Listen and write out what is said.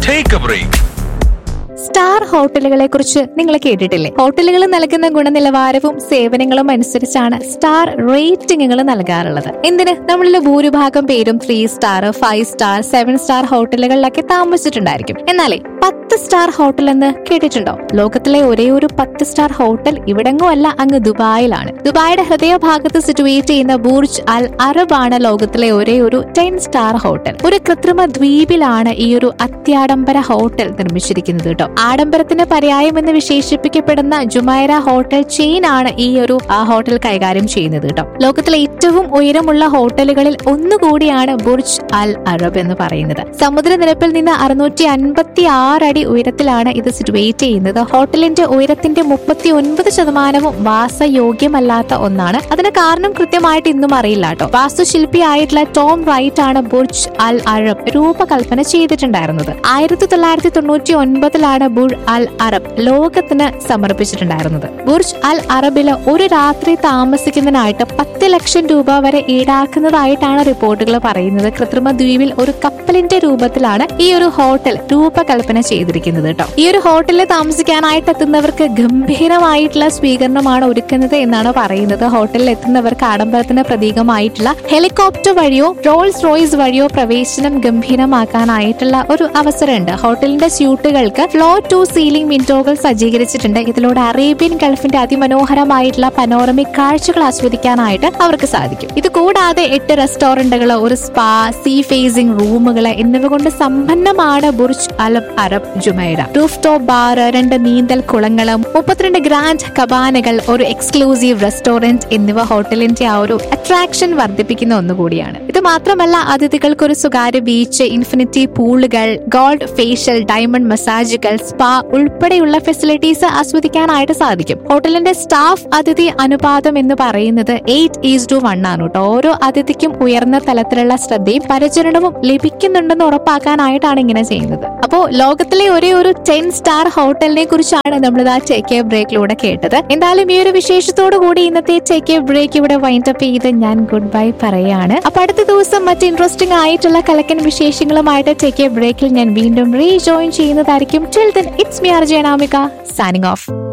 Take a break. Star ഹോട്ടലുകളെ കുറിച്ച് നിങ്ങൾ കേട്ടിട്ടില്ലേ ഹോട്ടലുകൾ നൽകുന്ന ഗുണനിലവാരവും സേവനങ്ങളും അനുസരിച്ചാണ് സ്റ്റാർ റേറ്റിംഗുകൾ നൽകാറുള്ളത് എന്തിന് നമ്മളിൽ ഭൂരിഭാഗം പേരും three star five star seven star ഹോട്ടലുകളിലൊക്കെ താമസിച്ചിട്ടുണ്ടായിരിക്കും എന്നാലേ പത്ത് സ്റ്റാർ ഹോട്ടൽ എന്ന് കേട്ടിട്ടുണ്ടോ ലോകത്തിലെ ഒരേ ഒരു പത്ത് സ്റ്റാർ ഹോട്ടൽ ഇവിടെങ്ങും അല്ല അങ്ങ് ദുബായിലാണ് ദുബായിയുടെ ഹൃദയഭാഗത്ത് സിറ്റുവേറ്റ് ചെയ്യുന്ന ബൂർജ് അൽ അറബ് ആണ് ലോകത്തിലെ ഒരേ ഒരു ടെൻ സ്റ്റാർ ഹോട്ടൽ ഒരു കൃത്രിമ ദ്വീപിലാണ് ഈ ഒരു അത്യാഡംബര ഹോട്ടൽ നിർമ്മിച്ചിരിക്കുന്നത് കേട്ടോ ആഡംബരത്തിന് പര്യായം എന്ന് വിശേഷിപ്പിക്കപ്പെടുന്ന ജുമൈറ ഹോട്ടൽ ചെയിൻ ആണ് ഈ ഒരു ആ ഹോട്ടൽ കൈകാര്യം ചെയ്യുന്നത് കേട്ടോ ലോകത്തിലെ ഏറ്റവും ഉയരമുള്ള ഹോട്ടലുകളിൽ ഒന്നുകൂടിയാണ് ബുർജ് അൽ അറബ് എന്ന് പറയുന്നത് സമുദ്രനിരപ്പിൽ നിന്ന് അറുന്നൂറ്റി അൻപത്തി ആറ് അടി ഉയരത്തിലാണ് ഇത് സിറ്റുവേറ്റ് ചെയ്യുന്നത് ഹോട്ടലിന്റെ ഉയരത്തിന്റെ മുപ്പത്തി ഒൻപത് ശതമാനവും വാസയോഗ്യമല്ലാത്ത ഒന്നാണ് അതിന് കാരണം കൃത്യമായിട്ട് ഇന്നും അറിയില്ല കേട്ടോ വാസ്തുശില്പിയായിട്ടുള്ള ടോം റൈറ്റ് ആണ് ബുർജ് അൽ അറബ് രൂപകൽപ്പന ചെയ്തിട്ടുണ്ടായിരുന്നത് ആയിരത്തി തൊള്ളായിരത്തി തൊണ്ണൂറ്റി ഒൻപതിലാണ് ബുർജ് അൽ അറബ് ലോകത്തിന് സമർപ്പിച്ചിട്ടുണ്ടായിരുന്നത് ബുർജ് അൽ അറബില് ഒരു രാത്രി താമസിക്കുന്നതിനായിട്ട് പത്ത് ലക്ഷം രൂപ വരെ ഈടാക്കുന്നതായിട്ടാണ് റിപ്പോർട്ടുകൾ പറയുന്നത് കൃത്രിമ ദ്വീപിൽ ഒരു കപ്പലിന്റെ രൂപത്തിലാണ് ഈ ഒരു ഹോട്ടൽ രൂപകൽപ്പന ചെയ്തിരിക്കുന്നത് കേട്ടോ ഈ ഒരു ഹോട്ടലിൽ താമസിക്കാനായിട്ട് എത്തുന്നവർക്ക് ഗംഭീരമായിട്ടുള്ള സ്വീകരണമാണ് ഒരുക്കുന്നത് എന്നാണ് പറയുന്നത് ഹോട്ടലിൽ എത്തുന്നവർക്ക് ആഡംബരത്തിന് പ്രതീകമായിട്ടുള്ള ഹെലികോപ്റ്റർ വഴിയോ റോൾസ് റോയ്സ് വഴിയോ പ്രവേശനം ഗംഭീരമാക്കാനായിട്ടുള്ള ഒരു അവസരമുണ്ട് ഹോട്ടലിന്റെ സ്യൂട്ടുകൾക്ക് ഫ്ലോർ ടു സീലിംഗ് വിൻഡോകൾ സജ്ജീകരിച്ചിട്ടുണ്ട് ഇതിലൂടെ അറേബ്യൻ ഗൾഫിന്റെ അതിമനോഹരമായിട്ടുള്ള പനോറമിക് കാഴ്ചകൾ ആസ്വദിക്കാനായിട്ട് അവർക്ക് സാധിക്കും ഇത് കൂടാതെ എട്ട് റെസ്റ്റോറന്റുകൾ ഒരു സ്പാ സീ ഫേസിംഗ് റൂമുകൾ എന്നിവ കൊണ്ട് സമ്പന്നമാണ് ബുർജ് അലബ് Arab Jumeirah rooftop bar രണ്ട് നീന്തൽ കുളങ്ങളും മുപ്പത്തിരണ്ട് ഗ്രാൻഡ് കബാനകൾ ഒരു എക്സ്ക്ലൂസീവ് റെസ്റ്റോറന്റ് എന്നിവ ഹോട്ടലിന്റെ ആ ഒരു അട്രാക്ഷൻ വർദ്ധിപ്പിക്കുന്ന ഒന്നുകൂടിയാണ് ഇത് മാത്രമല്ല അതിഥികൾക്ക് ഒരു സ്വകാര്യ ബീച്ച് ഇൻഫിനിറ്റി പൂളുകൾ ഗോൾഡ് ഫേഷ്യൽ ഡയമണ്ട് മസാജുകൾ സ്പാ ഉൾപ്പെടെയുള്ള ഫെസിലിറ്റീസ് ആസ്വദിക്കാനായിട്ട് സാധിക്കും ഹോട്ടലിന്റെ സ്റ്റാഫ് അതിഥി അനുപാതം എന്ന് പറയുന്നത് എയ്റ്റ് ഈസ് ടു വൺ ആണ് കേട്ടോ ഓരോ അതിഥിക്കും ഉയർന്ന തലത്തിലുള്ള ശ്രദ്ധയും പരിചരണവും ലഭിക്കുന്നുണ്ടെന്ന് ഉറപ്പാക്കാനായിട്ടാണ് ഇങ്ങനെ ചെയ്യുന്നത് അപ്പോ ലോകത്തിലെ ഒരേ ഒരു ടെൻ സ്റ്റാർ ഹോട്ടലിനെ കുറിച്ചാണ് നമ്മൾ ആ ടേക്ക് എ ബ്രേക്കിലൂടെ കേട്ടത് എന്തായാലും ഈ ഒരു വിശേഷത്തോടു കൂടി ഇന്നത്തെ ടേക്ക് എ ബ്രേക്ക് ഇവിടെ വൈൻഡ് അപ്പ് ചെയ്ത് ഞാൻ ഗുഡ് ബൈ പറയാണ് അപ്പൊ അടുത്ത ദിവസം മറ്റ് ഇൻട്രസ്റ്റിംഗ് ആയിട്ടുള്ള കലക്കൻ വിശേഷങ്ങളുമായിട്ട് ടേക്ക് എ ബ്രേക്കിൽ ഞാൻ വീണ്ടും റീജോയിൻ ചെയ്യുന്നതായിരിക്കും till then it's me R Jayanamika signing of